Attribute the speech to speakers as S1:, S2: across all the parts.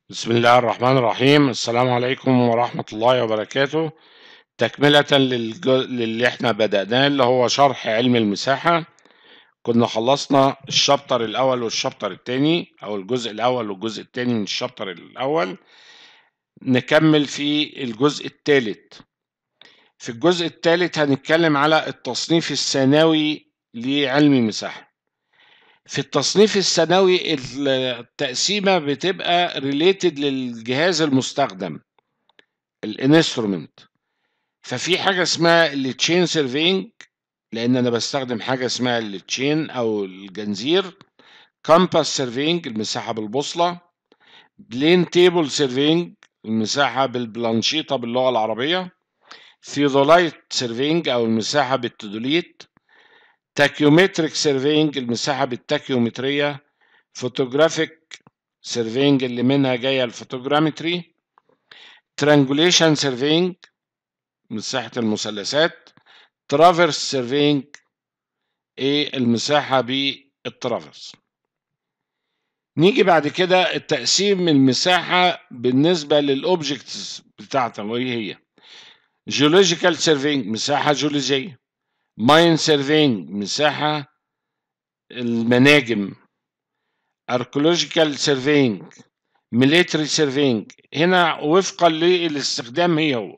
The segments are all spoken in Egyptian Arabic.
S1: بسم الله الرحمن الرحيم السلام عليكم ورحمة الله وبركاته تكملة للجو... للي احنا بدأناه اللي هو شرح علم المساحة كنا خلصنا الشابتر الأول والشابتر التاني أو الجزء الأول والجزء التاني من الشابتر الأول نكمل في الجزء الثالث في الجزء الثالث هنتكلم على التصنيف الثانوي لعلم المساحة في التصنيف الثانوي التقسيمة بتبقى ريليتد للجهاز المستخدم الانسترومنت ففي حاجة اسمها التشين سيرفينج لأن أنا بستخدم حاجة اسمها التشين أو الجنزير كامباس سيرفينج المساحة بالبوصلة بلين تيبل سيرفينج المساحة بالبلانشيطة باللغة العربية ثيودولايت سيرفينج أو المساحة بالتدوليت تاكيومتريك سيرفينج المساحة بالتاكيومترية فوتوغرافيك سيرفينج اللي منها جاية الفوتوغرامتري ترانجوليشن سيرفينج مساحة المثلثات ترافرس سيرفينج ايه المساحة بالترافرس نيجي بعد كده التقسيم المساحة بالنسبة للأوبجكتس بتاعتها وهي هي جيولوجيكال سيرفينج مساحة جيولوجية ماين سيرفينج مساحة المناجم اركولوجيكال سيرفينج ميليتري سيرفينج هنا وفقا للاستخدام هي هو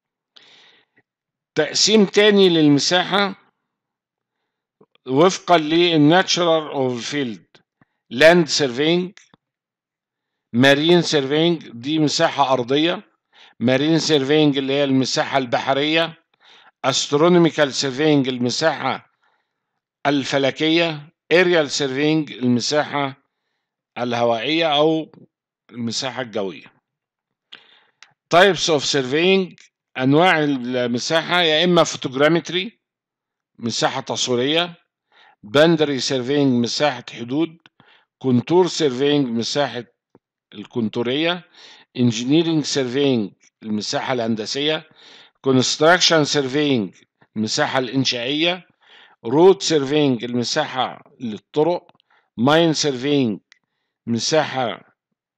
S1: تقسيم تاني للمساحة وفقا للناتشرال اوف فيلد لاند سيرفينج مارين سيرفينج دي مساحة أرضية مارين سيرفينج اللي هي المساحة البحرية استرونوميكال سيرفينج المساحة الفلكية اريال سيرفينج المساحة الهوائية أو المساحة الجوية تايبس اوف سيرفينج أنواع المساحة يا إما فوتوجرامتري مساحة تصويرية باندري سيرفينج مساحة حدود كونتور سيرفينج مساحة الكونتورية انجينيرنج سيرفينج المساحة الهندسية كونستراكشن سيرفينج المساحة الإنشائية رود سيرفينج المساحة للطرق ماين سيرفينج مساحة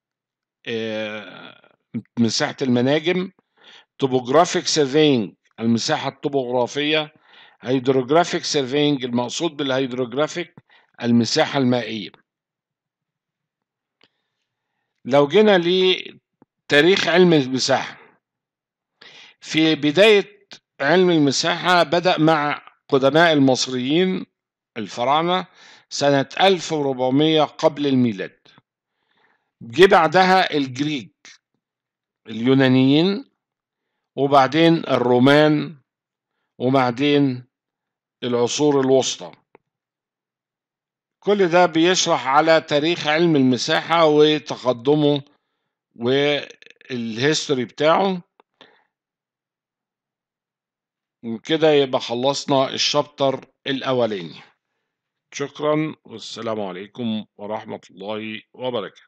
S1: آه مساحة المناجم توبوغرافيك سيرفينج المساحة الطبوغرافية هيدروجرافيك سيرفينج المقصود بالهيدروجرافيك المساحة المائية لو جينا لتاريخ علم المساحة في بداية علم المساحة بدأ مع قدماء المصريين الفراعنة سنة 1400 قبل الميلاد جه بعدها الجريك اليونانيين وبعدين الرومان وبعدين العصور الوسطى كل ده بيشرح على تاريخ علم المساحة وتقدمه والهيستوري بتاعه وكده يبقى خلصنا الشابتر الأولاني شكرا والسلام عليكم ورحمة الله وبركاته